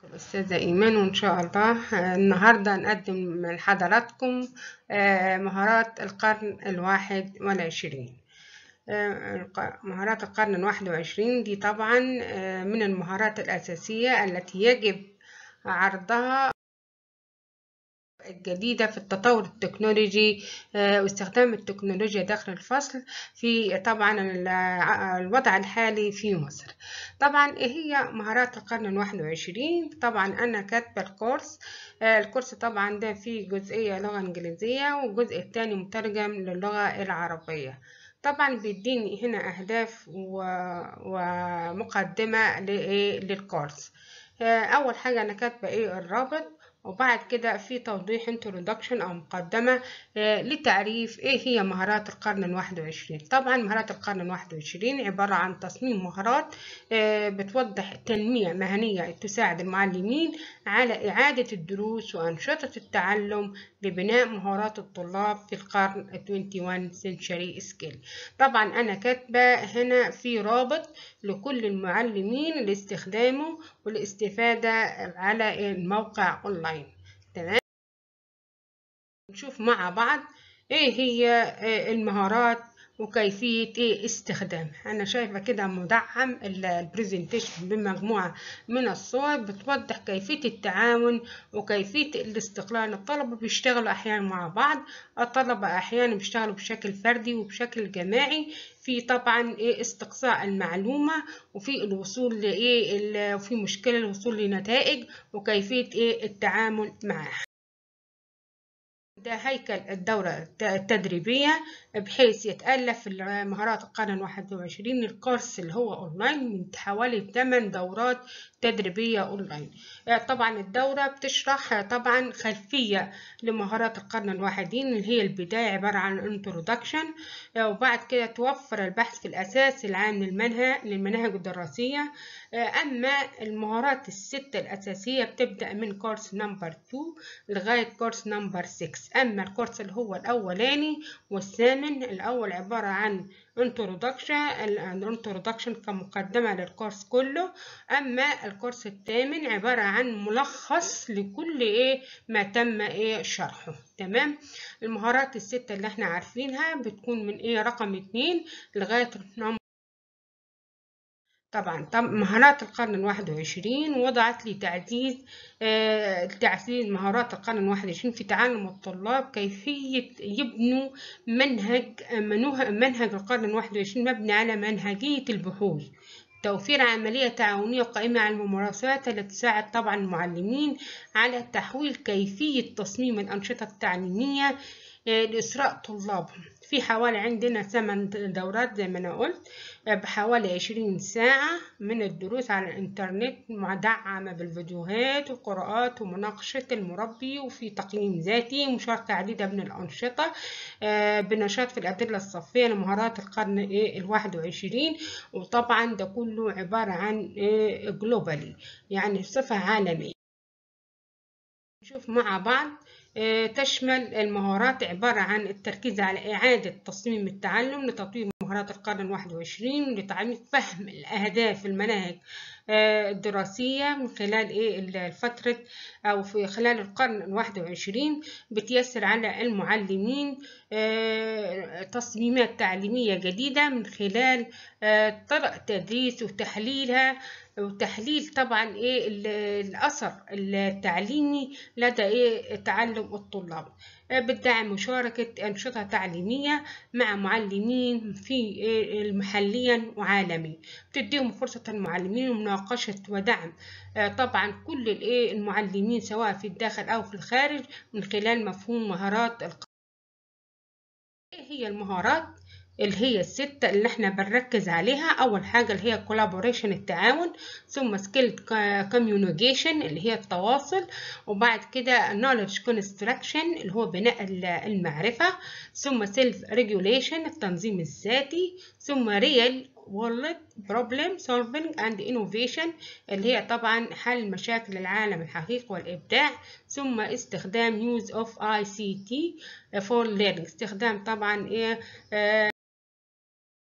الأستاذة إيمان وإن شاء الله آه، النهاردة نقدم لحضراتكم آه، مهارات القرن الواحد والعشرين آه، الق- مهارات القرن الواحد والعشرين دي طبعا آه، من المهارات الأساسية التي يجب عرضها الجديدة في التطور التكنولوجي آه، واستخدام التكنولوجيا داخل الفصل في طبعا الع- الوضع الحالي في مصر طبعا ايه هي مهارات القرن الواحد وعشرين طبعا انا كاتبة الكورس آه، الكورس طبعا ده فيه جزئية لغة انجليزية والجزء الثاني مترجم للغة العربية طبعا بيديني هنا اهداف و- ومقدمة لإيه؟ للكورس آه، اول حاجة انا كاتبة ايه الرابط وبعد كده في توضيح introduction أو مقدمة آه، لتعريف إيه هي مهارات القرن الواحد وعشرين طبعا مهارات القرن الواحد وعشرين عبارة عن تصميم مهارات آه، بتوضح تنمية مهنية تساعد المعلمين على إعادة الدروس وأنشطة التعلم لبناء مهارات الطلاب في القرن 21 century skill طبعا أنا كاتبة هنا في رابط لكل المعلمين لاستخدامه والاستفادة على الموقع أونلاين تمام نشوف مع بعض ايه هي آه، المهارات وكيفية ايه استخدامها انا شايفة كده مدعم البرزنتيشن بمجموعة من الصور بتوضح كيفية التعاون وكيفية الاستقلال الطلبة بيشتغلوا احيانا مع بعض الطلبة احيانا بيشتغلوا بشكل فردي وبشكل جماعي في طبعا ايه استقصاء المعلومة وفي الوصول لايه ال- وفي مشكلة الوصول لنتائج وكيفية ايه التعامل معها ده هيكل الدورة الت- التدريبية بحيث يتألف مهارات القرن الواحد وعشرين الكورس اللي هو أونلاين من حوالي 8 دورات تدريبية أونلاين آه، طبعا الدورة بتشرح آه، طبعا خلفية لمهارات القرن الواحدين اللي هي البداية عبارة عن introduction آه، وبعد كده توفر البحث في الأساس العام للمنهج للمناهج الدراسية آه، أما المهارات الستة الأساسية بتبدأ من كورس نمبر 2 لغاية كورس نمبر 6 أما الكورس اللي هو الأولاني والثامن الأول عبارة عن introduction ال introduction كمقدمة للكورس كله أما الكورس الثامن عبارة عن ملخص لكل إيه ما تم إيه شرحه تمام المهارات الستة اللي احنا عارفينها بتكون من إيه رقم اتنين لغاية نمبر طبعا طب مهارات القرن الواحد وعشرين وضعت لتعزيز آه، تعزيز مهارات القرن الواحد وعشرين في تعلم الطلاب كيفية يبنوا منهج منوه- منهج القرن الواحد وعشرين مبني على منهجية البحوث توفير عملية تعاونية قائمة على الممارسات التي تساعد طبعا المعلمين على تحويل كيفية تصميم الأنشطة التعليمية آه، لإسراء طلابهم في حوالي عندنا ثمان دورات زي ما أنا قلت آه، بحوالي عشرين ساعة من الدروس على الإنترنت مدعمة بالفيديوهات وقراءات ومناقشة المربي وفي تقييم ذاتي ومشاركة عديدة من الأنشطة آه، بنشاط في الأدلة الصفية لمهارات القرن إيه الواحد وعشرين وطبعا ده كله عبارة عن جلوبالي يعني بصفة عالمية نشوف مع بعض آه، تشمل المهارات عبارة عن التركيز على إعادة تصميم التعلم لتطوير مهارات القرن الواحد وعشرين لتعميق فهم الأهداف المناهج آه، الدراسية من خلال إيه الفترة أو في خلال القرن الواحد وعشرين بتيسر على المعلمين آه، تصميمات تعليمية جديدة من خلال آه، طرق تدريس وتحليلها وتحليل طبعا ايه ال- الاثر التعليمي لدى ايه تعلم الطلاب آه، بتدعم مشاركة أنشطة تعليمية مع معلمين في إيه محليا وعالمي بتديهم فرصة المعلمين ومناقشة ودعم آه، طبعا كل الايه المعلمين سواء في الداخل أو في الخارج من خلال مفهوم مهارات الق- ايه هي المهارات اللي هي الستة اللي احنا بنركز عليها أول حاجة اللي هي collaboration التعاون ثم skill communication اللي هي التواصل وبعد كده knowledge construction اللي هو بناء ال- المعرفة ثم self regulation التنظيم الذاتي ثم real world problem solving and innovation اللي هي طبعا حل مشاكل العالم الحقيقي والإبداع ثم استخدام use of ICT for learning استخدام طبعا إيه آه،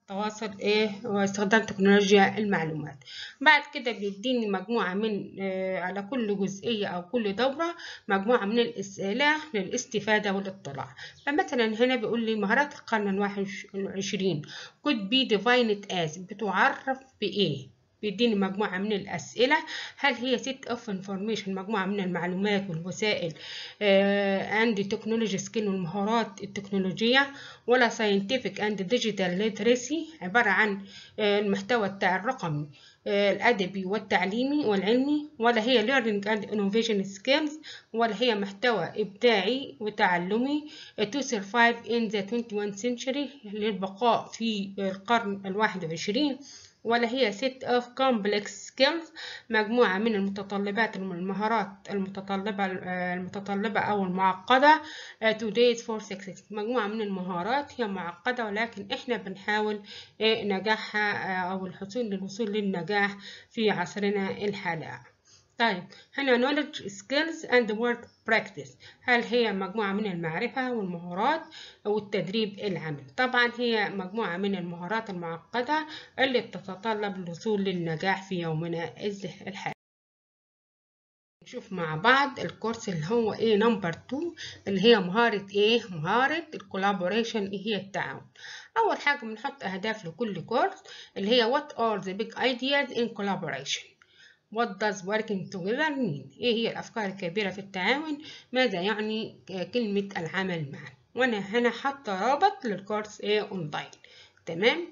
التواصل ايه واستخدام تكنولوجيا المعلومات بعد كده بيديني مجموعة من آه على كل جزئية او كل دورة مجموعة من الاسئلة للاستفادة والاطلاع فمثلا هنا بيقول لي مهارات القرن الواحد والعشرين could be defined as بتعرف بايه بيديني مجموعة من الأسئلة هل هي set of information مجموعة من المعلومات والوسائل and technology skill والمهارات التكنولوجية ولا scientific and digital literacy عبارة عن المحتوى بتاع الرقمي الأدبي والتعليمي والعلمي ولا هي learning and innovation skills ولا هي محتوى إبداعي وتعلمي to survive in the 21st century للبقاء في القرن الواحد وعشرين ولا هي set of complex skills مجموعة من المتطلبات المهارات المتطلبة المتطلبة أو المعقدة today's for success مجموعة من المهارات هي معقدة ولكن إحنا بنحاول نجاحها أو الحصول للوصول للنجاح في عصرنا الحالي طيب هنا knowledge skills and work practice هل هي مجموعة من المعرفة والمهارات والتدريب العملي طبعا هي مجموعة من المهارات المعقدة اللي بتتطلب الوصول للنجاح في يومنا الحالي نشوف مع بعض الكورس اللي هو ايه نمبر 2 اللي هي مهارة ايه مهارة الكولابوريشن ايه هي التعاون اول حاجة بنحط اهداف لكل كورس اللي هي what are the big ideas in collaboration What does working together mean؟ إيه هي الأفكار الكبيرة في التعاون؟ ماذا يعني كلمة العمل معا؟ وأنا هنا حاطة رابط للكورس إيه أونلاين تمام؟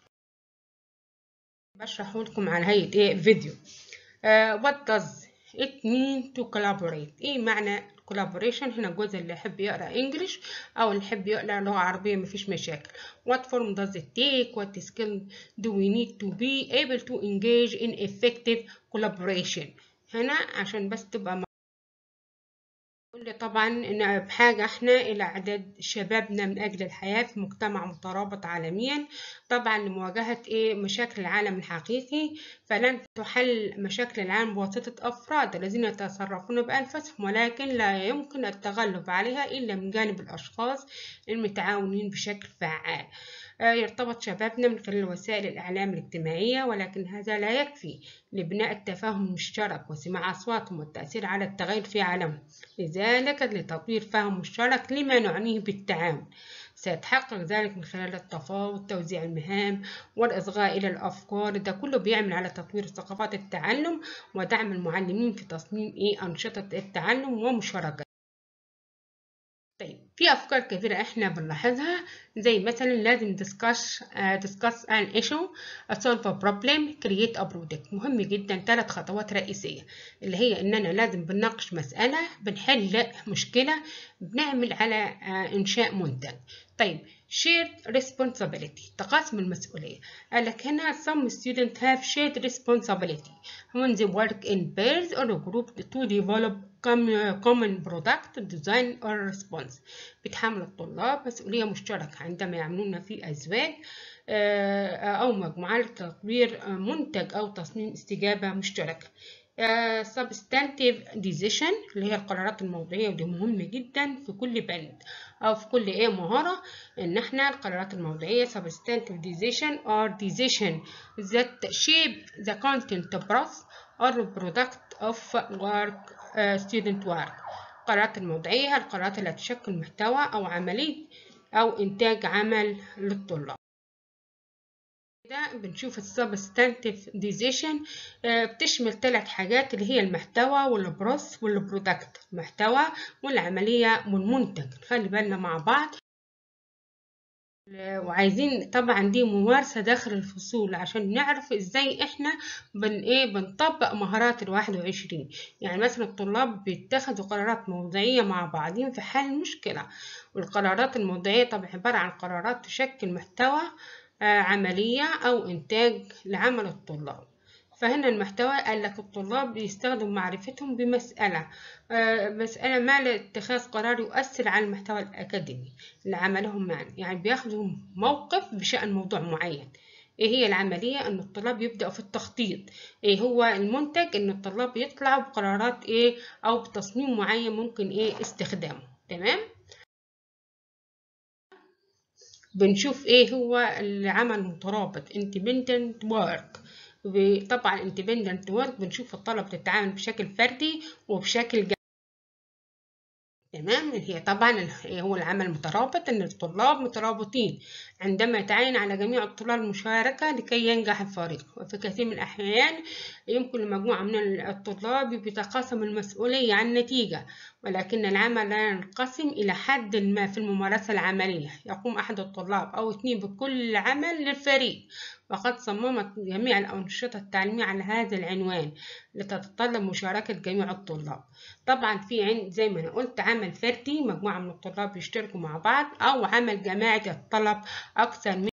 بشرحه لكم على هيئة إيه فيديو. uh, what does it mean to collaborate؟ إيه معنى collaboration؟ هنا الجزء اللي يحب يقرأ إنجليش أو اللي يحب يقرأ لغة عربية مفيش مشاكل. What form does it take? What skill do we need to be able to engage in effective collaboration هنا عشان بس تبقى كل طبعا إن بحاجة احنا إلى إعداد شبابنا من أجل الحياة في مجتمع مترابط عالميا طبعا لمواجهة إيه مشاكل العالم الحقيقي فلن تحل مشاكل العالم بواسطة أفراد الذين يتصرفون بأنفسهم ولكن لا يمكن التغلب عليها إلا من جانب الأشخاص المتعاونين بشكل فعال يرتبط شبابنا من خلال وسائل الإعلام الاجتماعية ولكن هذا لا يكفي لبناء التفاهم المشترك وسماع أصواتهم والتأثير على التغير في عالمهم لذلك لتطوير فهم مشترك لما نعنيه بالتعاون سيتحقق ذلك من خلال التفاوض توزيع المهام والإصغاء إلى الأفكار ده كله بيعمل على تطوير ثقافات التعلم ودعم المعلمين في تصميم إيه أنشطة التعلم ومشاركة طيب في أفكار كثيرة إحنا بنلاحظها زي مثلا لازم discuss uh, discuss an issue solve a problem create a product مهم جدا ثلاث خطوات رئيسية اللي هي إننا لازم بنناقش مسألة بنحل مشكلة بنعمل على uh, إنشاء منتج طيب shared responsibility تقاسم المسؤولية قال لك هنا some students have shared responsibility when they work in pairs or group to develop common product design or response بتحمل الطلاب مسؤولية مشتركة عندما يعملون في أزواج أو مجموعة لتطوير منتج أو تصميم استجابة مشتركة Uh, substantive decision اللي هي القرارات الموضوعية ودي مهمة جدا في كل بند أو في كل إيه مهارة إن إحنا القرارات الموضوعية substantive decision or decision that shape the content process or product of work uh, student work القرارات الموضعية القرارات التي تشكل محتوى أو عملية أو إنتاج عمل للطلاب كده بنشوف السبستانتيف ديزيشن بتشمل ثلاث حاجات اللي هي المحتوى والبروس والبرودكت المحتوى والعملية والمنتج خلي بالنا مع بعض وعايزين طبعا دي ممارسة داخل الفصول عشان نعرف ازاي احنا بن ايه بنطبق مهارات الواحد وعشرين يعني مثلا الطلاب بيتخذوا قرارات موضوعية مع بعضهم في حل مشكلة والقرارات الموضوعية طبعا عبارة عن قرارات تشكل محتوى عملية أو إنتاج لعمل الطلاب فهنا المحتوى قال لك الطلاب بيستخدموا معرفتهم بمسألة مسألة ما لاتخاذ قرار يؤثر على المحتوى الأكاديمي لعملهم معا يعني بياخدوا موقف بشأن موضوع معين ايه هي العملية ان الطلاب يبدأوا في التخطيط ايه هو المنتج ان الطلاب يطلعوا بقرارات ايه او بتصميم معين ممكن ايه استخدامه تمام بنشوف ايه هو العمل المترابط independent work طبعا independent work بنشوف الطلبة بتتعامل بشكل فردي وبشكل جماعي تمام هي طبعا هو العمل مترابط ان الطلاب مترابطين عندما يتعين على جميع الطلاب المشاركة لكي ينجح الفريق وفي كثير من الأحيان يمكن لمجموعة من الطلاب بتقاسم المسؤولية عن النتيجة ولكن العمل لا ينقسم إلى حد ما في الممارسة العملية يقوم أحد الطلاب أو اثنين بكل عمل للفريق وقد صممت جميع الأنشطة التعليمية على هذا العنوان لتتطلب مشاركة جميع الطلاب طبعا في عند زي ما أنا قلت عمل فردي مجموعة من الطلاب يشتركوا مع بعض أو عمل جماعي يتطلب أكثر من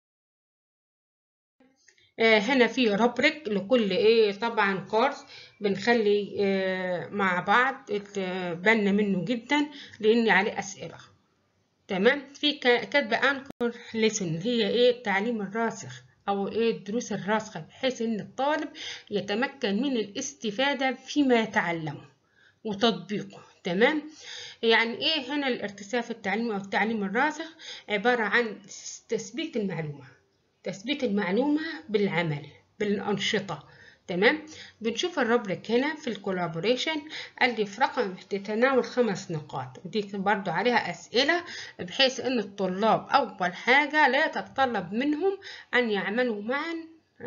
آه هنا في ربرك لكل ايه طبعا كورس بنخلي آه مع بعض بالنا منه جدا لان عليه اسئله تمام في كاتبه انكر ليسن هي ايه التعليم الراسخ او ايه الدروس الراسخه بحيث ان الطالب يتمكن من الاستفاده فيما يتعلمه وتطبيقه تمام يعني ايه هنا الارتساف التعليمي او التعليم الراسخ عباره عن تثبيت المعلومه تثبيت المعلومه بالعمل بالانشطه تمام بنشوف الربرك هنا في الكولابوريشن قال لي في رقم تتناول خمس نقاط ودي برضو عليها أسئلة بحيث أن الطلاب أول حاجة لا تتطلب منهم أن يعملوا معا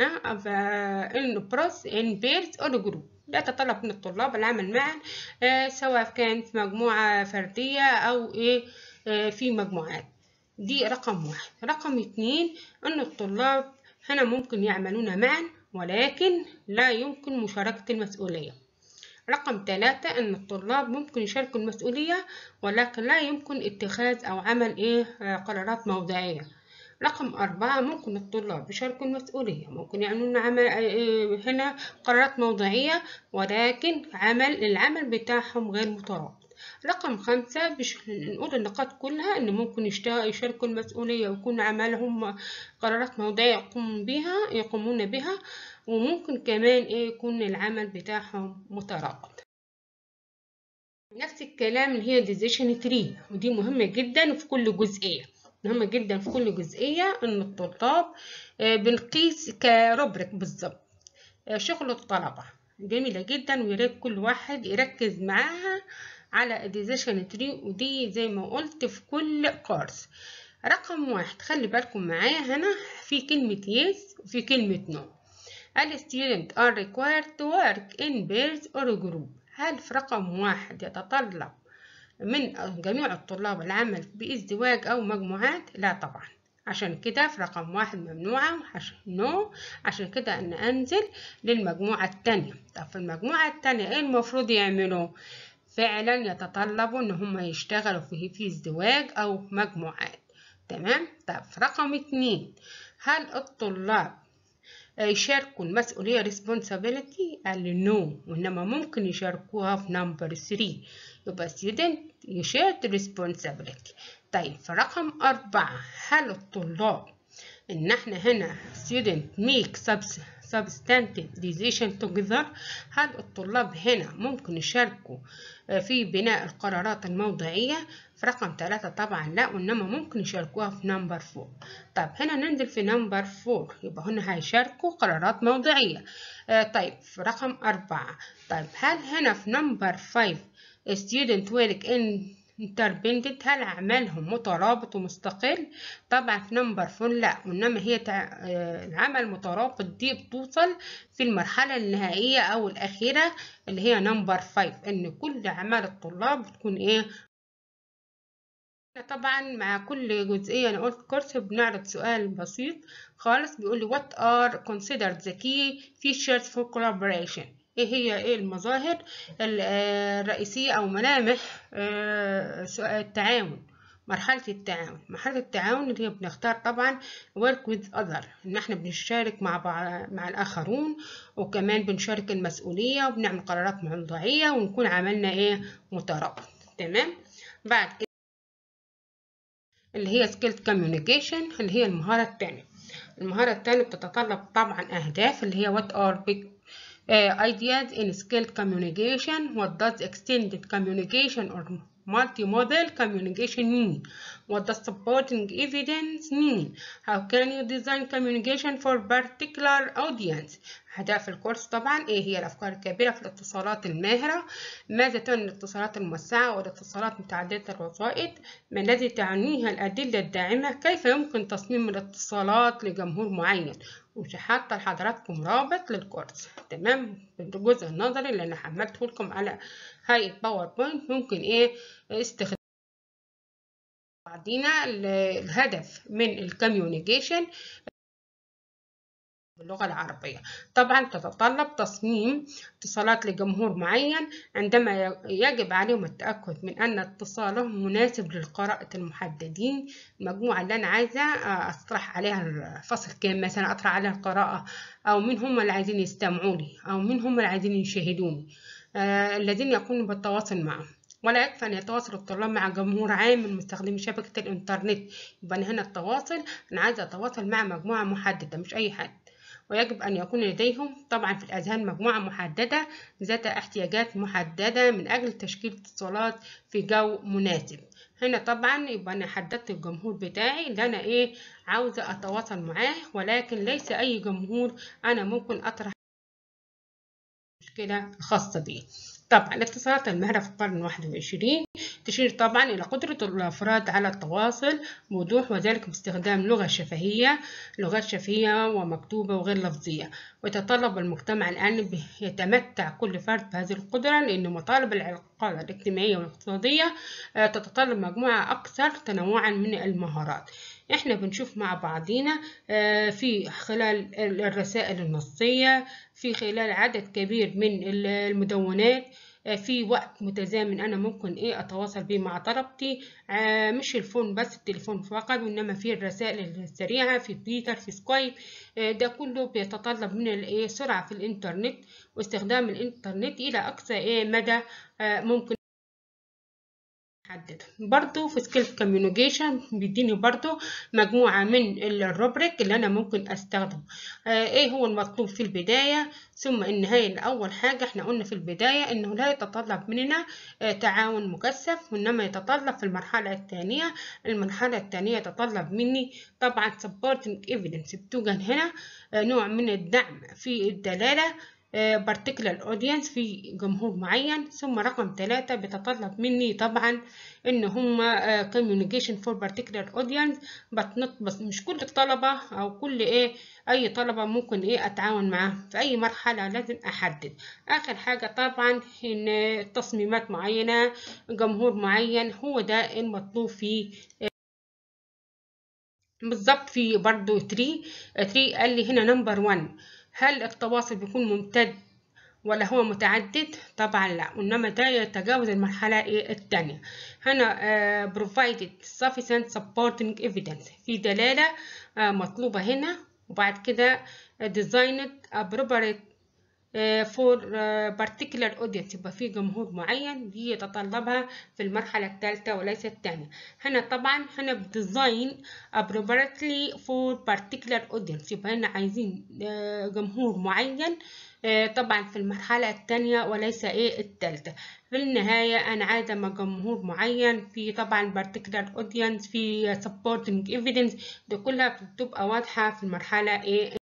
ان بروس ان بيرز او جروب لا تتطلب من الطلاب العمل معا آه سواء كان في مجموعة فردية أو إيه آه في مجموعات دي رقم واحد رقم اتنين أن الطلاب هنا ممكن يعملون معا ولكن لا يمكن مشاركة المسؤولية رقم ثلاثة أن الطلاب ممكن يشاركوا المسؤولية ولكن لا يمكن اتخاذ أو عمل إيه قرارات موضعية رقم أربعة ممكن الطلاب يشاركوا المسؤولية ممكن يعملون عمل هنا قرارات موضعية ولكن عمل العمل بتاعهم غير مترابط رقم خمسة بش نقول النقاط كلها إن ممكن يشاركوا المسؤولية ويكون عملهم قرارات موضعية يقومون بها يقومون بها وممكن كمان إيه يكون العمل بتاعهم مترابط نفس الكلام اللي هي decision tree ودي مهمة جدا في كل جزئية مهمة جدا في كل جزئية إن الطلاب بنقيس كروبريك بالظبط شغل الطلبة جميلة جدا وياريت كل واحد يركز معاها على decision tree ودي زي ما قلت في كل كورس رقم واحد خلي بالكم معايا هنا في كلمة yes وفي كلمة no ال student are required to work in pairs or group هل في رقم واحد يتطلب من جميع الطلاب العمل بازدواج أو مجموعات؟ لا طبعا عشان كده في رقم واحد ممنوعة عشان نو عشان كده أن أنزل للمجموعة التانية طب في المجموعة التانية إيه المفروض يعملوا؟ فعلا يتطلبوا ان هم يشتغلوا في في ازدواج او مجموعات تمام طب في رقم اتنين هل الطلاب يشاركوا المسؤولية responsibility قال لي no وإنما ممكن يشاركوها في number 3 يبقى student يشارك responsibility طيب في رقم أربعة هل الطلاب إن احنا هنا student make substantive decision together هل الطلاب هنا ممكن يشاركوا في بناء القرارات الموضعية في رقم ثلاثة طبعا لا وإنما ممكن يشاركوها في نمبر فور طيب هنا ننزل في نمبر فور يبقى هنا هيشاركوا قرارات موضعية آه طيب في رقم أربعة طيب هل هنا في نمبر فايف student work in interdependent هل أعمالهم مترابط ومستقل؟ طبعا في نمبر فور لا وإنما هي تع... العمل المترابط دي بتوصل في المرحلة النهائية أو الأخيرة اللي هي نمبر فايف إن كل أعمال الطلاب بتكون إيه طبعا مع كل جزئية أنا قلت كورس بنعرض سؤال بسيط خالص بيقول لي what are considered the key features for collaboration ايه هي ايه المظاهر الرئيسية او ملامح التعاون مرحلة التعاون مرحلة التعاون اللي هي بنختار طبعا work with other ان احنا بنشارك مع بعض مع الاخرون وكمان بنشارك المسؤولية وبنعمل قرارات موضوعية ونكون عملنا ايه مترابط تمام بعد كده اللي هي skilled communication اللي هي المهارة التانية المهارة التانية بتتطلب طبعا أهداف اللي هي what are big uh, ideas in skilled communication what does extended communication or multimodal communication mean what does supporting evidence mean how can you design communication for particular audience أهداف الكورس طبعا إيه هي الأفكار الكبيرة في الاتصالات الماهرة ماذا تعني الاتصالات الموسعة والاتصالات متعددة الوسائط ما الذي تعنيها الأدلة الداعمة كيف يمكن تصميم الاتصالات لجمهور معين ومش حاطة لحضراتكم رابط للكورس تمام الجزء النظري اللي أنا حملته لكم على هيئة باوربوينت ممكن إيه استخدام بعدين الهدف من الكوميونيكيشن باللغة العربية طبعا تتطلب تصميم اتصالات لجمهور معين عندما يجب عليهم التأكد من أن اتصالهم مناسب للقراءة المحددين المجموعة اللي أنا عايزة أطرح عليها الفصل كام مثلا أطرح عليها القراءة أو مين هم اللي عايزين يستمعوني أو مين هم اللي عايزين يشاهدوني آه الذين يكونوا بالتواصل معهم ولا يكفي أن يتواصل الطلاب مع جمهور عام من مستخدمي شبكة الإنترنت يبقى هنا التواصل أنا عايزة أتواصل مع مجموعة محددة مش أي حد ويجب أن يكون لديهم طبعا في الأذهان مجموعة محددة ذات احتياجات محددة من أجل تشكيل اتصالات في جو مناسب هنا طبعا يبقى أنا حددت الجمهور بتاعي اللي أنا إيه عاوزة أتواصل معاه ولكن ليس أي جمهور أنا ممكن أطرح مشكلة خاصة بيه طبعا الاتصالات المهرة في القرن الواحد وعشرين تشير طبعا إلى قدرة الأفراد على التواصل بوضوح وذلك باستخدام لغة شفهية لغات شفهية ومكتوبة وغير لفظية ويتطلب المجتمع الآن يتمتع كل فرد بهذه القدرة لأن مطالب العلاقات الاجتماعية والاقتصادية تتطلب مجموعة أكثر تنوعا من المهارات احنا بنشوف مع بعضينا في خلال الرسائل النصية في خلال عدد كبير من المدونات في وقت متزامن انا ممكن ايه اتواصل بيه مع طلبتي مش الفون بس التليفون فقط وانما في الرسائل السريعه في تويتر في سكايب ده كله بيتطلب من الايه سرعه في الانترنت واستخدام الانترنت الى اقصى ايه مدى ممكن حدد برضو في سكيل كوميونيكيشن بيديني برضو مجموعة من الروبريك اللي أنا ممكن أستخدمه آه إيه هو المطلوب في البداية ثم النهاية أول حاجة إحنا قلنا في البداية إنه لا يتطلب مننا آه تعاون مكثف وإنما يتطلب في المرحلة الثانية المرحلة الثانية يتطلب مني طبعا supporting evidence بتوجد هنا آه نوع من الدعم في الدلالة particular audience في جمهور معين ثم رقم ثلاثة بيتطلب مني طبعا ان هما communication for particular audience بس مش كل الطلبة او كل ايه اي طلبة ممكن ايه اتعاون معاه في اي مرحلة لازم احدد اخر حاجة طبعا ان تصميمات معينة جمهور معين هو ده المطلوب في بالظبط في برضو 3 3 قال لي هنا نمبر 1 هل التواصل بيكون ممتد ولا هو متعدد طبعا لا وانما ده يتجاوز المرحله ايه الثانيه هنا uh, provided sufficient supporting evidence في دلاله uh, مطلوبه هنا وبعد كده designed appropriate for particular audience يبقى في جمهور معين دي يتطلبها في المرحلة الثالثة وليس الثانية هنا طبعا هنا بديزاين appropriately for particular audience يبقى هنا عايزين جمهور معين طبعا في المرحلة الثانية وليس ايه الثالثة في النهاية أنا عايزة جمهور معين في طبعا particular audience في supporting evidence دي كلها بتبقى واضحة في المرحلة ايه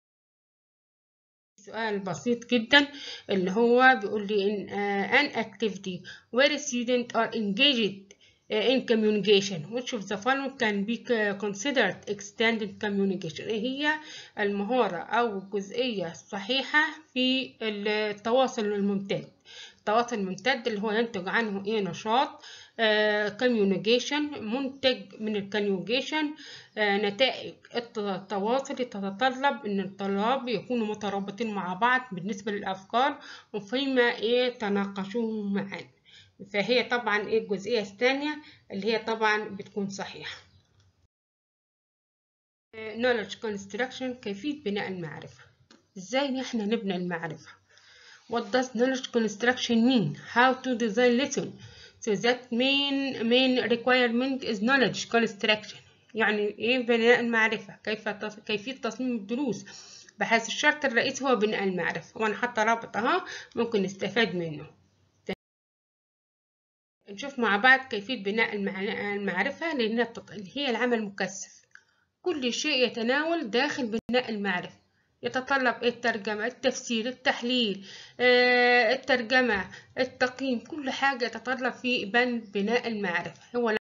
سؤال بسيط جدا اللي هو بيقول لي in uh, an activity where students are engaged uh, in communication which of the following can be considered extended communication ايه هي المهارة او الجزئية الصحيحة في التواصل الممتد التواصل الممتد اللي هو ينتج عنه ايه نشاط كوميونيكيشن منتج من الكوميونيكيشن نتائج التواصل تتطلب ان الطلاب يكونوا مترابطين مع بعض بالنسبة للأفكار وفيما ايه تناقشوه معا فهي طبعا ايه الجزئية الثانية اللي هي طبعا بتكون صحيحة knowledge construction كيفية بناء المعرفة ازاي احنا نبني المعرفة what does knowledge construction mean how to design lesson so that main main requirement is knowledge construction يعني ايه بناء المعرفة كيف تص... كيفية تصميم الدروس بحيث الشرط الرئيسي هو بناء المعرفة وأنا حاطة رابط أهو ممكن نستفاد منه نشوف مع بعض كيفية بناء المعرفة لأن هي العمل المكثف كل شيء يتناول داخل بناء المعرفة يتطلب الترجمة التفسير التحليل الترجمة التقييم كل حاجة يتطلب في بند بناء المعرفة هو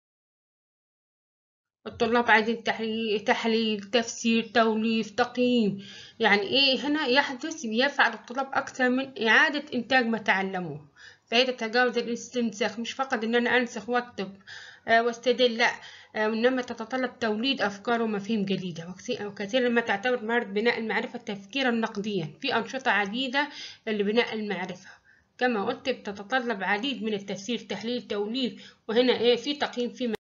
الطلاب عايزين تحليل, تحليل تفسير توليف تقييم يعني ايه هنا يحدث يفعل الطلاب اكثر من اعادة انتاج ما تعلموه فهي تتجاوز الاستنساخ مش فقط ان انا انسخ واكتب آه واستدل لا آه وانما تتطلب توليد افكار ومفاهيم جديده وكثيرا ما تعتبر مهاره بناء المعرفه تفكيرا نقديا في انشطه عديده لبناء المعرفه كما قلت بتتطلب عديد من التفسير تحليل توليف وهنا ايه في تقييم في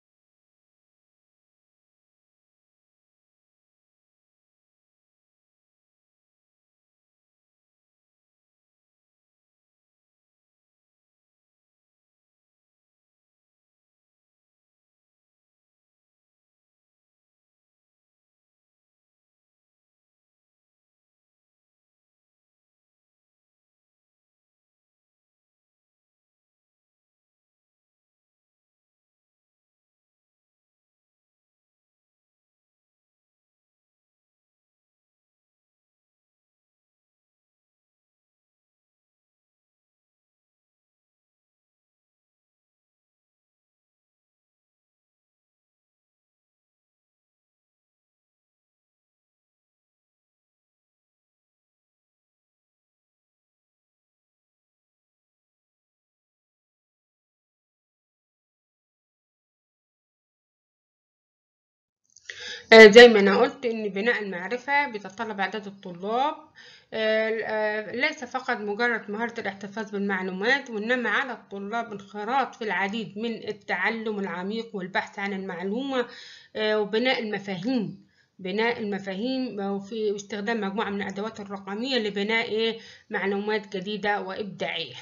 زي ما أنا قلت إن بناء المعرفة بيتطلب إعداد الطلاب ليس فقط مجرد مهارة الاحتفاظ بالمعلومات وإنما على الطلاب انخراط في العديد من التعلم العميق والبحث عن المعلومة وبناء المفاهيم بناء المفاهيم وفي استخدام مجموعة من الأدوات الرقمية لبناء معلومات جديدة وإبداعية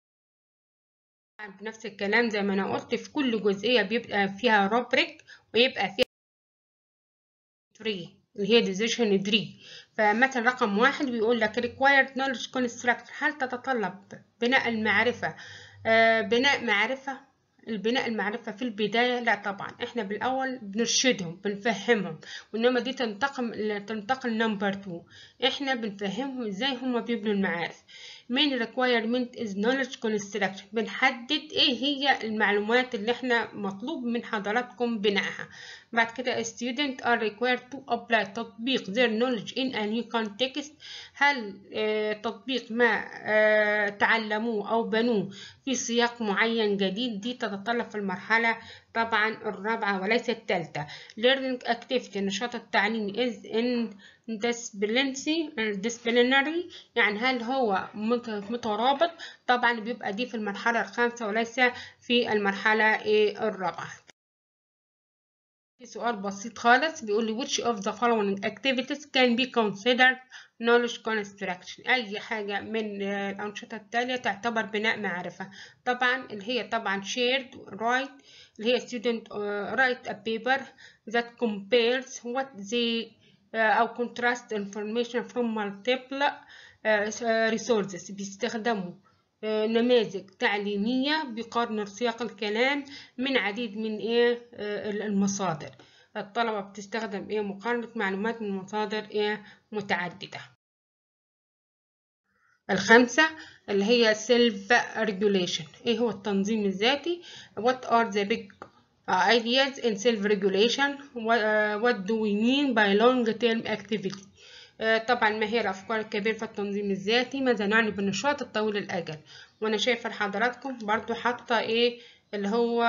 بنفس الكلام زي ما أنا قلت في كل جزئية بيبقى فيها روبريك ويبقى فيها 3 اللي هي decision 3 فمثلا رقم واحد بيقول لك required knowledge construct هل تتطلب بناء المعرفة آه بناء معرفة البناء المعرفة في البداية لا طبعا احنا بالاول بنرشدهم بنفهمهم وانما دي تنتقل تنتقل نمبر 2 احنا بنفهمهم ازاي هما بيبنوا المعارف main requirement is knowledge construction بنحدد ايه هي المعلومات اللي احنا مطلوب من حضراتكم بنائها بعد كده student are required to apply تطبيق their knowledge in a new context هل اه تطبيق ما اه تعلموه او بنوه في سياق معين جديد دي تتطلب في المرحلة طبعا الرابعة وليس الثالثة learning activity النشاط التعليمي is in disciplinary يعني هل هو مترابط طبعا بيبقى دي في المرحلة الخامسة وليس في المرحلة الرابعة في سؤال بسيط خالص بيقول لي which of the following activities can be considered knowledge construction أي حاجة من الأنشطة التالية تعتبر بناء معرفة طبعا اللي هي طبعا shared right اللي هي student uh, write a paper that compares what they uh, أو contrast information from multiple uh, resources بيستخدموا نماذج تعليمية بيقارنوا سياق الكلام من عديد من إيه المصادر الطلبة بتستخدم إيه مقارنة معلومات من مصادر إيه متعددة الخامسة اللي هي self regulation إيه هو التنظيم الذاتي what are the big ideas in self regulation what do we mean by long term activity طبعا ما هي الأفكار الكبيرة في التنظيم الذاتي ماذا نعني بالنشاط الطويل الأجل وأنا شايفة لحضراتكم برضو حاطة إيه اللي هو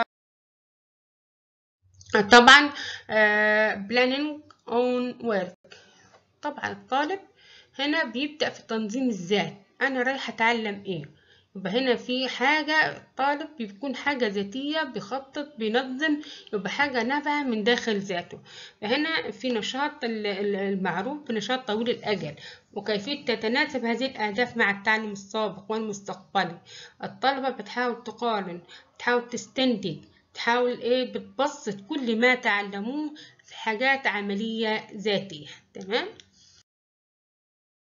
طبعا planning on work طبعا الطالب هنا بيبدأ في التنظيم الذاتي أنا رايحة أتعلم إيه يبقى هنا في حاجة الطالب بيكون حاجة ذاتية بيخطط بينظم يبقى حاجة نابعة من داخل ذاته فهنا في نشاط المعروف بنشاط طويل الأجل وكيفية تتناسب هذه الأهداف مع التعلم السابق والمستقبلي الطلبة بتحاول تقارن بتحاول تستنتج تحاول ايه بتبسط كل ما تعلموه في حاجات عملية ذاتية تمام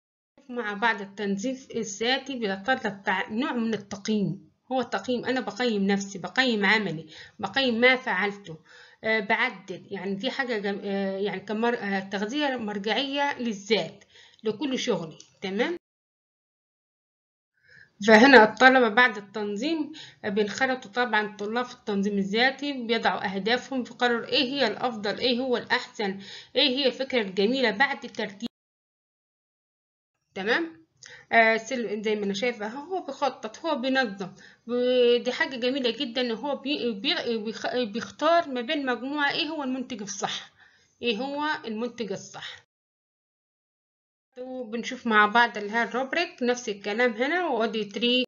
مع بعض التنظيف الذاتي بيتطلب نوع من التقييم هو التقييم أنا بقيم نفسي بقيم عملي بقيم ما فعلته أه بعدل يعني دي حاجة أه يعني كمر... أه تغذية مرجعية للذات لكل شغلي تمام فهنا الطلبة بعد التنظيم بينخرطوا طبعا الطلاب في التنظيم الذاتي بيضعوا أهدافهم بيقرروا إيه هي الأفضل إيه هو الأحسن إيه هي الفكرة الجميلة بعد ترتيب تمام آه زي ما أنا شايفة هو بيخطط هو بينظم دي حاجة جميلة جدا إن هو بي بي بيختار ما بين مجموعة إيه هو المنتج الصح إيه هو المنتج الصح وبنشوف مع بعض اللي هي الروبريك نفس الكلام هنا وادي تري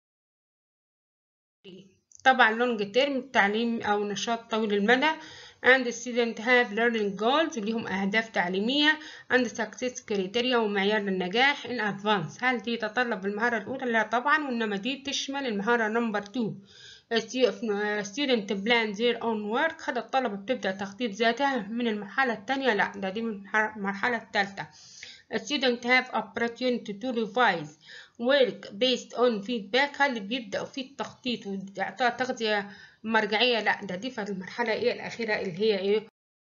طبعا لونج تيرم تعليم او نشاط طويل المدى and student have learning goals ليهم اهداف تعليميه and success criteria ومعيار للنجاح in advance هل دي تتطلب المهاره الاولى لا طبعا وانما دي تشمل المهاره نمبر 2 student plan their own work هذا الطلبة بتبدأ تخطيط ذاتها من المرحلة الثانية لا ده دي من المرحلة الثالثة student have opportunity to revise work based on feedback هل بيبدأوا في التخطيط وإعطاء تغذية مرجعية لا ده دي في المرحلة إيه الأخيرة اللي هي إيه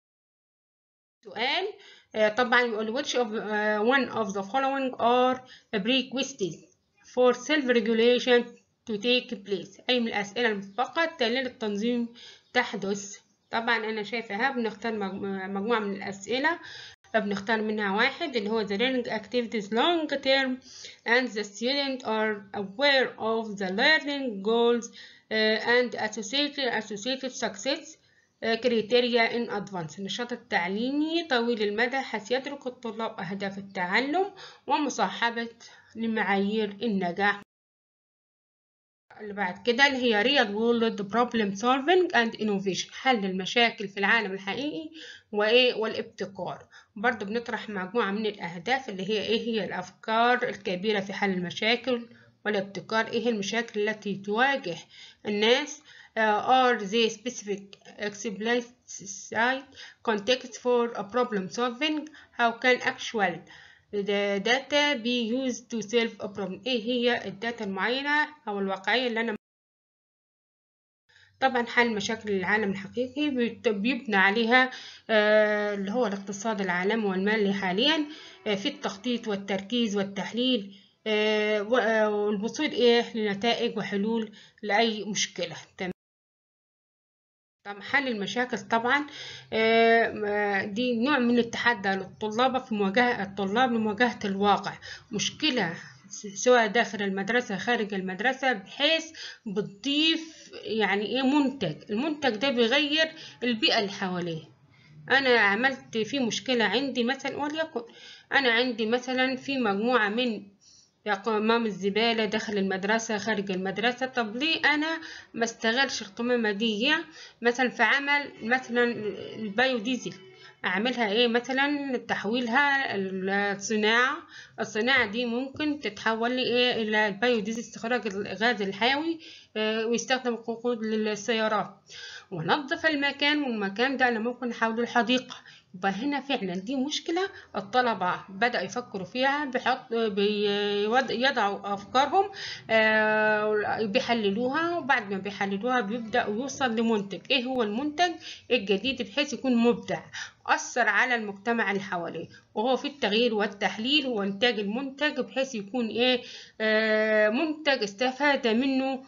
سؤال آه طبعا يقول which of uh, one of the following are prerequisites for self-regulation to take place أي من الأسئلة المسبقة تالي للتنظيم تحدث طبعا أنا شايفها بنختار مجموعة من الأسئلة بنختار منها واحد اللي هو the learning activities long term and the student are aware of the learning goals uh, and associated associated success criteria in advance النشاط التعليمي طويل المدى حيث يدرك الطلاب أهداف التعلم ومصاحبة لمعايير النجاح اللي بعد كده اللي هي real world problem solving and innovation حل المشاكل في العالم الحقيقي وايه والابتكار برضو بنطرح مجموعة من الأهداف اللي هي ايه هي الأفكار الكبيرة في حل المشاكل والابتكار ايه المشاكل التي تواجه الناس uh, are the specific explicit context for a problem solving how can actual the data be used to solve a problem ايه هي الداتا المعينة او الواقعية اللي انا طبعا حل مشاكل العالم الحقيقي بيبنى عليها اللي هو الاقتصاد العالمي والمالي حاليا في التخطيط والتركيز والتحليل والوصول ايه لنتائج وحلول لأي مشكلة تمام طبعا حل المشاكل طبعا دي نوع من التحدي للطلاب في مواجهة الطلاب لمواجهة الواقع مشكلة سواء داخل المدرسة خارج المدرسة بحيث بتضيف يعني ايه منتج المنتج ده بيغير البيئة اللي حواليه انا عملت في مشكلة عندي مثلا وليكن انا عندي مثلا في مجموعة من قمام الزبالة داخل المدرسة خارج المدرسة طب ليه أنا ما استغلش القمامة دي مثلا في عمل مثلا البايو ديزل أعملها إيه مثلا تحويلها الصناعة الصناعة دي ممكن تتحول إيه إلى البايو ديزل استخراج الغاز الحيوي ويستخدم كوقود للسيارات ونظف المكان والمكان ده أنا ممكن أحوله لحديقة يبقى هنا فعلا دي مشكلة الطلبة بدأوا يفكروا فيها بيحط بيضعوا أفكارهم بيحللوها وبعد ما بيحللوها بيبدأوا يوصل لمنتج إيه هو المنتج الجديد بحيث يكون مبدع أثر على المجتمع اللي حواليه وهو في التغيير والتحليل وإنتاج المنتج بحيث يكون إيه منتج استفاد منه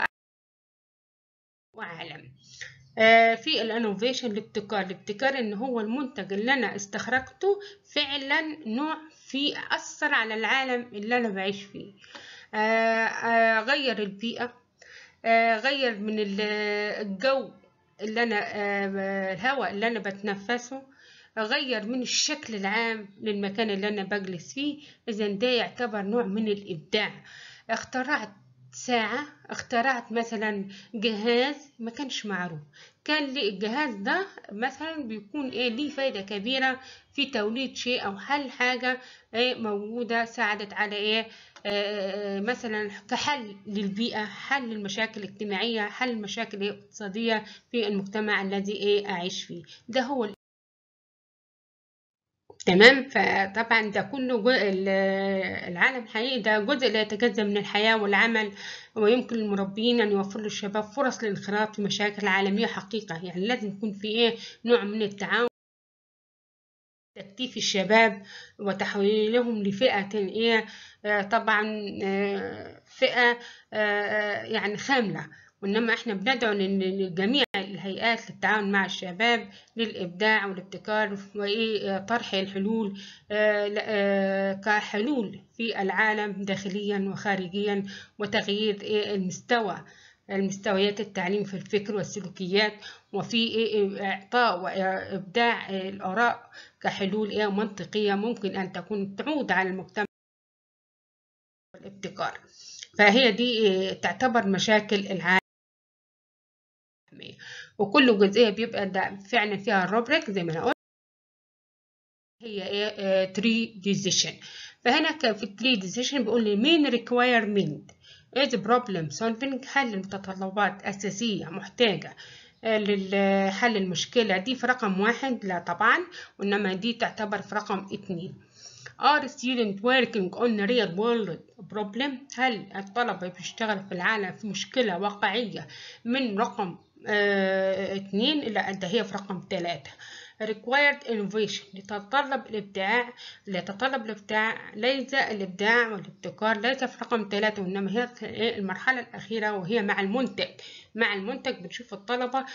وأعلم في الانوفيشن الابتكار الابتكار ان هو المنتج اللي انا استخرجته فعلا نوع في اثر على العالم اللي انا بعيش فيه غير البيئة غير من الجو اللي انا الهواء اللي انا بتنفسه غير من الشكل العام للمكان اللي انا بجلس فيه اذا ده يعتبر نوع من الابداع اخترعت ساعة اخترعت مثلا جهاز ما كانش معروف كان لي الجهاز ده مثلا بيكون ايه ليه فايدة كبيرة في توليد شيء او حل حاجة ايه موجودة ساعدت على ايه آه مثلا كحل للبيئة حل المشاكل الاجتماعية حل المشاكل الاقتصادية في المجتمع الذي ايه اعيش فيه ده هو تمام فطبعا ده كله العالم الحقيقي ده جزء لا يتجزأ من الحياة والعمل ويمكن للمربين أن يوفروا للشباب فرص للانخراط في مشاكل عالمية حقيقة يعني لازم يكون في إيه نوع من التعاون تكتيف الشباب وتحويلهم لفئة إيه طبعا فئة يعني خاملة وإنما إحنا بندعو لجميع الهيئات للتعاون مع الشباب للإبداع والابتكار وطرح الحلول كحلول في العالم داخليا وخارجيا وتغيير المستوى المستويات التعليم في الفكر والسلوكيات وفي إعطاء وإبداع الآراء كحلول منطقية ممكن أن تكون تعود على المجتمع والابتكار فهي دي تعتبر مشاكل العالم وكل جزئية بيبقى ده فعلا فيها الروبريك زي ما أنا قلت هي ايه تري ديزيشن فهنا في التري ديزيشن بيقول لي مين ريكوايرمنت is problem solving حل متطلبات أساسية محتاجة لحل المشكلة دي في رقم واحد لا طبعا وإنما دي تعتبر في رقم اتنين are student working on real world problem هل الطلبة بيشتغل في العالم في مشكلة واقعية من رقم اه اتنين لا ده هي في رقم تلاتة required innovation يتطلب الإبداع يتطلب الإبداع ليس الإبداع والابتكار ليس في رقم ثلاثة وإنما هي المرحلة الأخيرة وهي مع المنتج مع المنتج بنشوف الطلبة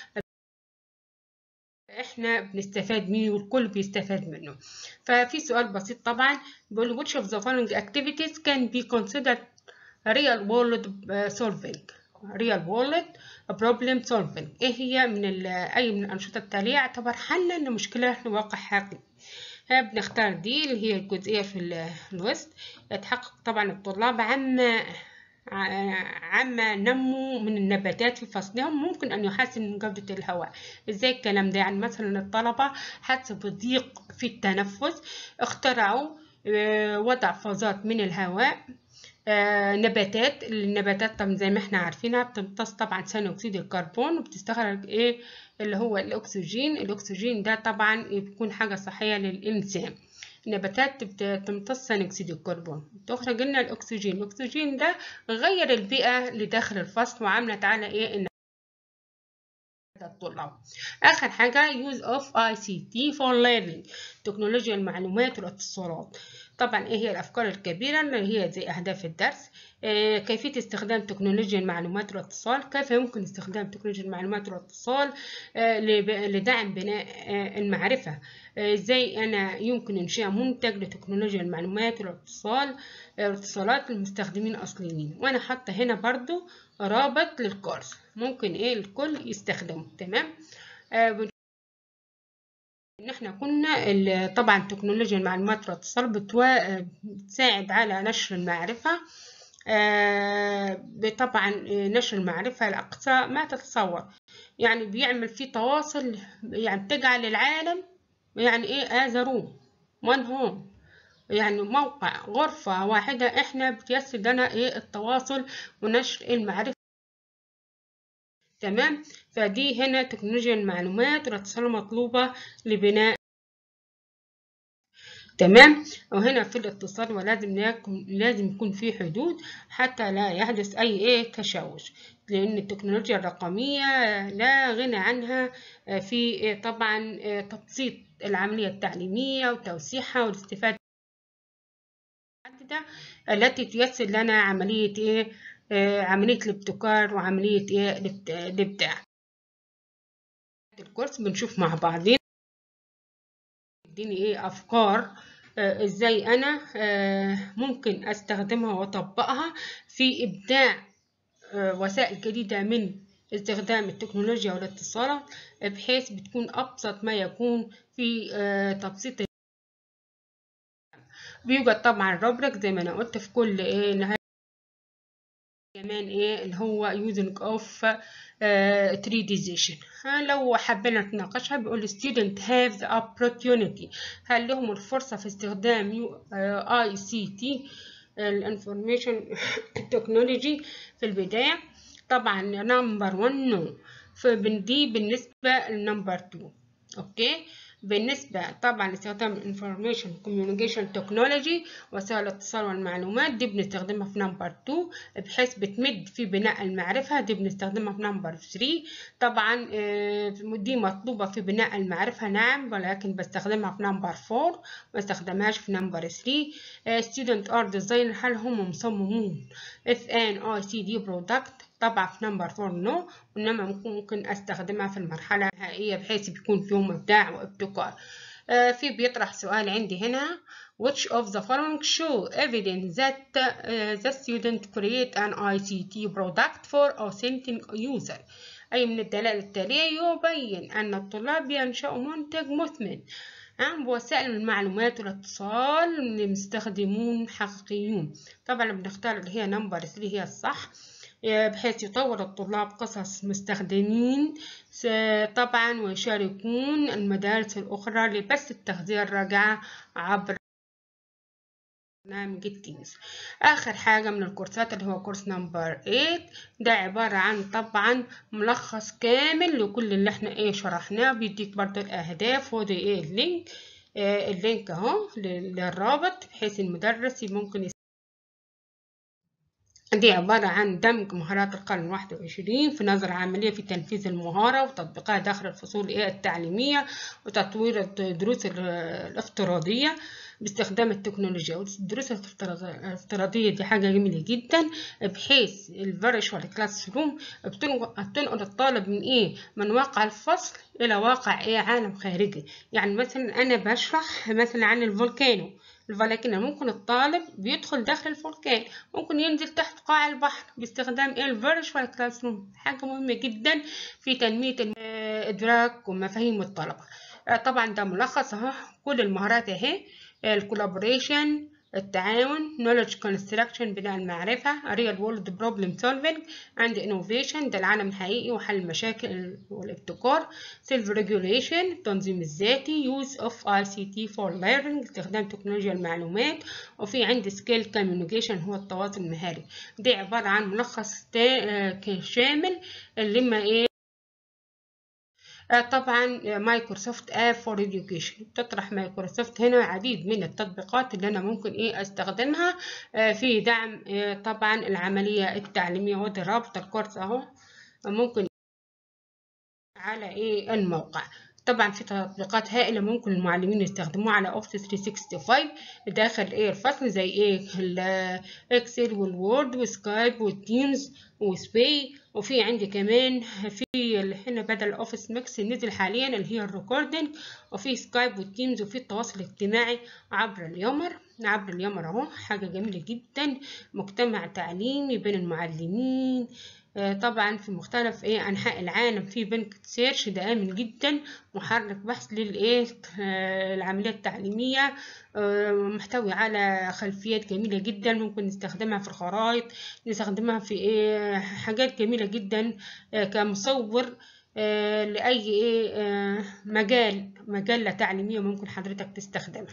احنا بنستفاد منه والكل بيستفاد منه ففي سؤال بسيط طبعا بيقول which of the following activities can be considered real world solving real world problem solving ايه هي من اي من الانشطه التاليه يعتبر حلا لمشكله في واقع حقيقي بنختار دي اللي هي الجزئيه في الوسط يتحقق طبعا الطلاب عما عما نموا من النباتات في فصلهم ممكن أن يحسن من جودة الهواء إزاي الكلام ده يعني مثلا الطلبة حسوا بضيق في التنفس اخترعوا وضع فازات من الهواء آه نباتات النباتات طبعا زي ما احنا عارفينها بتمتص طبعا ثاني اكسيد الكربون وبتستخرج ايه اللي هو الاكسجين الاكسجين ده طبعا بيكون حاجه صحيه للانسان النباتات بتمتص ثاني اكسيد الكربون تخرج لنا الاكسجين الاكسجين ده غير البيئه لداخل الفصل وعملت على ايه الطلاب آخر حاجة use of ICT for learning تكنولوجيا المعلومات والاتصالات طبعا ايه هي الأفكار الكبيرة اللي هي زي أهداف الدرس آه كيفية استخدام تكنولوجيا المعلومات والاتصال كيف يمكن استخدام تكنولوجيا المعلومات والاتصال آه لدعم بناء آه المعرفة ازاي أنا يمكن إنشاء منتج لتكنولوجيا المعلومات والاتصال الاتصالات للمستخدمين الأصليين وأنا حاطة هنا برضو رابط للكورس ممكن ايه الكل يستخدمه تمام آه ان احنا كنا طبعا تكنولوجيا المعلومات والاتصال بتساعد على نشر المعرفة آه طبعا نشر المعرفة لأقصى ما تتصور يعني بيعمل فيه تواصل يعني تجعل العالم يعني ايه از روم وان هوم يعني موقع غرفة واحدة احنا بتيسر لنا ايه التواصل ونشر المعرفة تمام فدي هنا تكنولوجيا المعلومات والاتصال مطلوبة لبناء تمام وهنا في الاتصال ولازم يكون لازم يكون في حدود حتى لا يحدث اي ايه تشوش لان التكنولوجيا الرقمية لا غنى عنها في طبعا تبسيط العملية التعليمية وتوسيعها والاستفادة التي تيسر لنا عملية ايه آه عملية الابتكار وعملية ايه الابداع الكورس بنشوف مع بعضين يديني ايه افكار آه ازاي انا آه ممكن استخدمها واطبقها في ابداع وسائل جديدة من استخدام التكنولوجيا والاتصالات بحيث بتكون ابسط ما يكون في تبسيط بيوجد طبعا روبريك زي ما انا قلت في كل ايه نهاية كمان ايه اللي هو using of uh, 3Dization لو حبينا نتناقشها بيقول student have the opportunity هل لهم الفرصة في استخدام uh, ICT الانفورميشن تكنولوجي في البداية طبعا نمبر 1 نو فدي بالنسبة لنمبر 2 اوكي بالنسبة طبعا لاستخدام الانفورميشن كوميونيكيشن تكنولوجي وسائل الاتصال والمعلومات دي بنستخدمها في نمبر 2 بحيث بتمد في بناء المعرفة دي بنستخدمها في نمبر 3 طبعا دي مطلوبة في بناء المعرفة نعم ولكن بستخدمها في نمبر 4 ما بستخدمهاش في نمبر 3 student art designer هل هم مصممون if an ICD product طبعا في نمبر 4 نو وإنما ممكن أستخدمها في المرحلة النهائية بحيث بيكون فيهم إبداع وابتكار آه في بيطرح سؤال عندي هنا which of the following show evidence that uh, the student create an ICT product for authentic user أي من الدلائل التالية يبين أن الطلاب ينشأوا منتج مثمن بوسائل المعلومات والاتصال لمستخدمون حقيقيون طبعا بنختار اللي هي نمبر 3 هي الصح بحيث يطور الطلاب قصص مستخدمين طبعا ويشاركون المدارس الأخرى لبث التغذية الراجعة عبر برنامج التيمز آخر حاجة من الكورسات اللي هو كورس نمبر 8 ده عبارة عن طبعا ملخص كامل لكل اللي احنا ايه شرحناه بيديك برضه الأهداف ودي ايه اللينك آه اللينك اهو للرابط بحيث المدرس ممكن يس... دي عبارة عن دمج مهارات القرن الواحد وعشرين في نظرة عملية في تنفيذ المهارة وتطبيقها داخل الفصول التعليمية وتطوير الدروس الافتراضية باستخدام التكنولوجيا والدروس الافتراضية دي حاجة جميلة جدا بحيث الفيرتشوال كلاس روم بتنقل الطالب من ايه من واقع الفصل الى واقع ايه عالم خارجي يعني مثلا انا بشرح مثلا عن الفولكانو الفولكانو ممكن الطالب بيدخل داخل الفولكان ممكن ينزل تحت قاع البحر باستخدام ايه الفيرتشوال كلاس روم حاجة مهمة جدا في تنمية الادراك ومفاهيم الطلبة طبعا ده ملخص اهو كل المهارات اهي الكولابوريشن التعاون knowledge construction بناء المعرفة real world problem solving and innovation ده العالم الحقيقي وحل المشاكل والابتكار self regulation التنظيم الذاتي use of ICT for learning استخدام تكنولوجيا المعلومات وفي عندي skill communication هو التواصل المهاري دي عبارة عن ملخص شامل اللي ما ايه طبعا مايكروسوفت اب فور education تطرح مايكروسوفت هنا عديد من التطبيقات اللي انا ممكن ايه استخدمها في دعم طبعا العمليه التعليميه ودي رابط الكورس اهو ممكن على ايه الموقع طبعا في تطبيقات هائلة ممكن المعلمين يستخدموها على اوفيس 365 داخل ايه الفصل زي ايه الاكسل والوورد وسكايب والتيمز وسباي وفي عندي كمان في هنا بدل اوفيس ميكس نزل حاليا اللي هي الريكوردنج وفي سكايب والتيمز وفي التواصل الاجتماعي عبر اليمر عبر اليمر اهو حاجة جميلة جدا مجتمع تعليمي بين المعلمين طبعا في مختلف ايه انحاء العالم في بنك سيرش ده امن جدا محرك بحث للايه العمليه التعليميه محتوي على خلفيات جميله جدا ممكن نستخدمها في الخرائط نستخدمها في ايه حاجات جميله جدا كمصور لاي ايه مجال مجله تعليميه ممكن حضرتك تستخدمها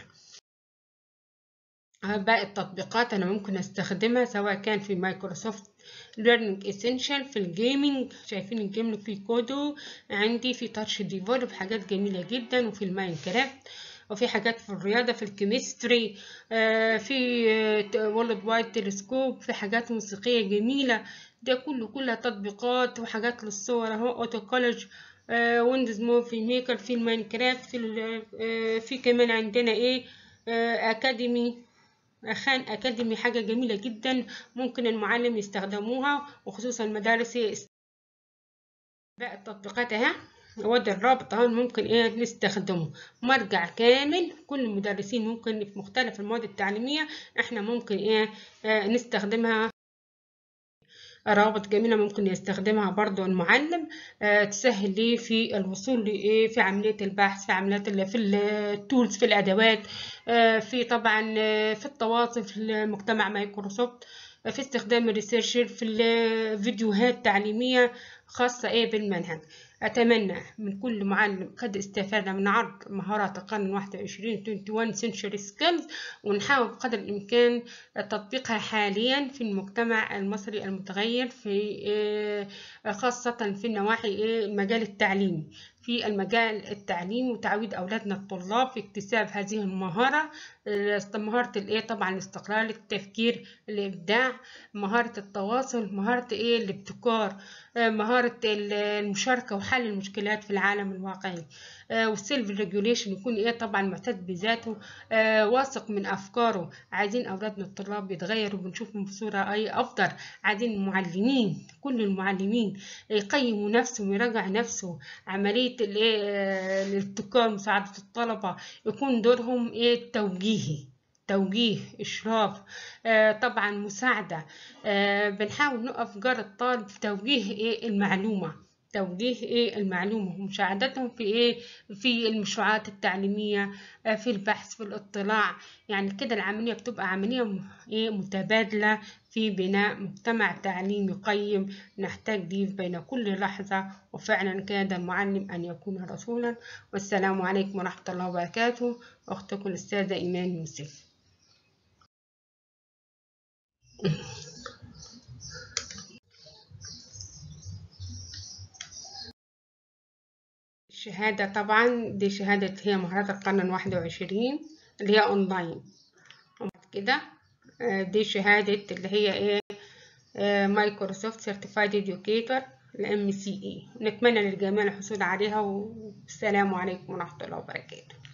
باقي التطبيقات أنا ممكن أستخدمها سواء كان في مايكروسوفت ليرنينج اسينشال في الجيمنج شايفين الجيمنج في كودو عندي في تاتش ديفولب حاجات جميلة جدا وفي الماينكرافت وفي حاجات في الرياضة في الكيمستري آه في وورلد وايد تلسكوب في حاجات موسيقية جميلة ده كله كلها تطبيقات وحاجات للصور اهو اوتو كولج آه ويندوز موفي ميكر في الماينكرافت في, آه في كمان عندنا ايه اكاديمي خان أكاديمي حاجة جميلة جدا ممكن المعلم يستخدموها وخصوصا المدارس باقي التطبيقات اهي ودي الرابط اهو ممكن ايه نستخدمه مرجع كامل كل المدرسين ممكن في مختلف المواد التعليمية احنا ممكن ايه آه نستخدمها روابط جميلة ممكن يستخدمها برضو المعلم آه تسهل ليه في الوصول لإيه في عملية البحث في عمليات في التولز في الأدوات آه في طبعا آه في التواصل في المجتمع مايكروسوفت في استخدام الريسيرشر في الفيديوهات التعليمية خاصة إيه بالمنهج أتمنى من كل معلم قد استفاد من عرض مهارات القرن الواحد وعشرين 21 century skills ونحاول بقدر الإمكان تطبيقها حاليا في المجتمع المصري المتغير في خاصة في النواحي المجال التعليمي في المجال التعليمي وتعويد أولادنا الطلاب في اكتساب هذه المهارة مهارة الإيه طبعا الاستقلال التفكير الإبداع مهارة التواصل مهارة إيه الابتكار مهارة المشاركة وحل المشكلات في العالم الواقعي والسيلف ريجوليشن يكون ايه طبعا معتد بذاته آه واثق من افكاره عايزين اولادنا الطلاب يتغيروا بنشوفهم بصوره اي افضل عايزين المعلمين كل المعلمين يقيموا نفسهم ويراجع نفسه عمليه الابتكار مساعده الطلبه يكون دورهم ايه توجيهي توجيه إشراف آه طبعا مساعدة آه بنحاول نقف جار الطالب في توجيه إيه المعلومة توجيه إيه المعلومة ومساعدتهم في إيه في المشروعات التعليمية آه في البحث في الاطلاع يعني كده العملية بتبقى عملية إيه متبادلة في بناء مجتمع تعليمي قيم نحتاج ليه بين كل لحظة وفعلا كاد المعلم أن يكون رسولا والسلام عليكم ورحمة الله وبركاته أختكم الأستاذة إيمان يوسف الشهادة طبعا دي شهادة هي مهارات القرن الواحد وعشرين اللي هي أونلاين وبعد كده دي شهادة اللي هي إيه مايكروسوفت سيرتيفايد إديوكيتور الام سي اي نتمنى للجميع الحصول عليها والسلام عليكم ورحمة الله وبركاته